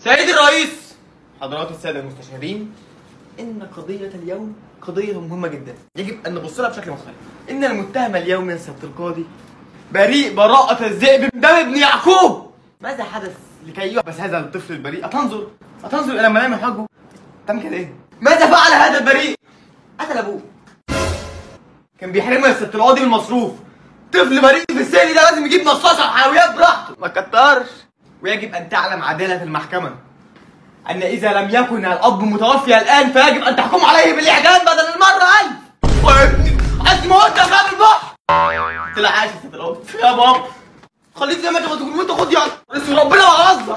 سيد الرئيس حضرات السادة المستشارين إن قضية اليوم قضية مهمة جدا يجب أن نبص لها بشكل مختلف إن المتهم اليوم يا سيادة القاضي بريء براءة الذئب من دم ابن يعقوب ماذا حدث لكي يحبس هذا الطفل البريء أتنظر أتنظر إلى ملامح حجه تم كده إيه ماذا فعل هذا البريء قتل أبوه كان بيحرمه يا سيادة القاضي من المصروف طفل بريء في السن ده لازم يجيب مصاصة وحلويات براحته ما كترش ويجب أن تعلم عدالة المحكمة أن إذا لم يكن الأب متوفي الآن فيجب أن تحكم عليه بالإعدام بدل المرة ألف وابني عايز موت يا غاب البحر طلع عايش يا ست القاضي يا بابا خليك زي ما انت تقول وانت خد يعني بس ربنا ما هزر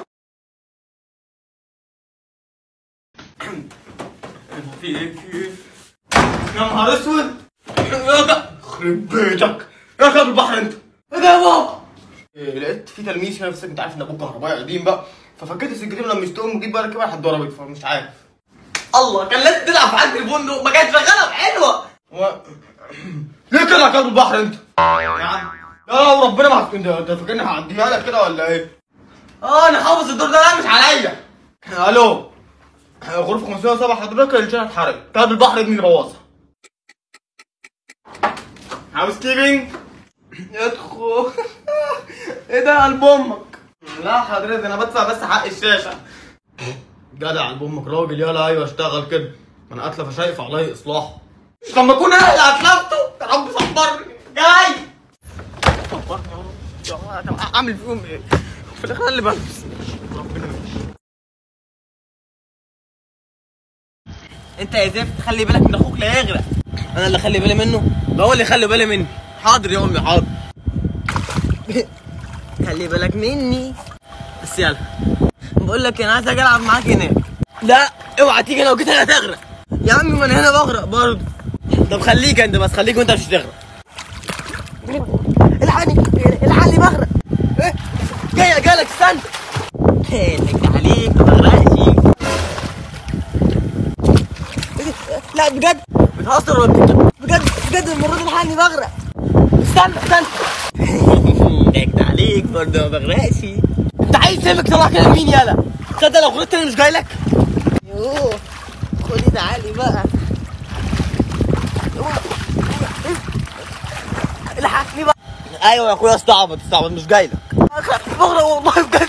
في ايه في ايه يا نهار اسود يا جا- يخرب بيتك يا غاب البحر انت ايه ده يا بابا إيه، لقيت في تلميذ هنا في السجن انت عارف ان ابوك كهربائي قديم بقى ففكيت السكرتير لما يستقوم وجيت بقى كده حد ضربت فمش عارف الله كان لازم تلعب في عند الفندق ما كانتش شغاله حلوه هو ليه كده يا كلب البحر انت؟ يا عم لا وربنا ما هتكون ده انت فاكرني هعديها لك كده ولا ايه؟ اه انا حافظ الدور ده لا مش عليا الو غرفه 507 حضرتك الشارع اتحرق كلب البحر ابني اللي بوظها هاوس كيبنج ادخل ايه ده قلب امك لا حضرتك انا بدفع بس حق الشاشه جدع قلب امك راجل يلا ايوه اشتغل كده انا اتلف شيء فعليه اصلاحه مش لما اكون انا اللي اتلفته يا رب صبرني جاي صبرني يا رب يا رب اعمل فيهم ايه في الاخر أنا اللي بلبس ربنا ماشي انت يا زفت خلي بالك من اخوك لا يغرق انا اللي خلي بالي منه ده هو اللي خلي بالي مني حاضر يا امي حاضر خلي بالك مني بس يلا بقول لك انا عايز اجي العب معاك هناك لا اوعى تيجي لو جيت هنا هتغرق يا عم ما انا هنا بغرق برضه طب خليك انت بس خليك وانت مش هتغرق الحقني الحقني بغرق ايه جاي جالك استنى لك عليك ما بغرقش لا بجد بتهزر ولا بجد بجد بجد المره دي الحقني بغرق استنى استنى ضحكت عليك برضه ما بغرقش انت عايز سمك طلع كده مين يالا تصدق لو غلطت انا مش جاي لك يوه خدي تعالي بقى الحقني بقى ايوه يا اخويا استعبط استعبط مش جاي لك بغرق والله بجد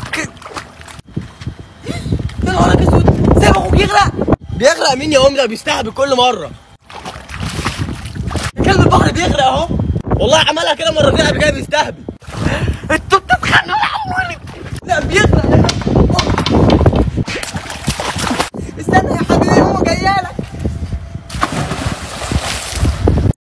يا نهارك اسود سايب اخوك يغرق بيغرق مين يا امي ده بيستهبل كل مره كلب البحر بيغرق اهو والله عملها كده مرتين قبل كده بيستهبل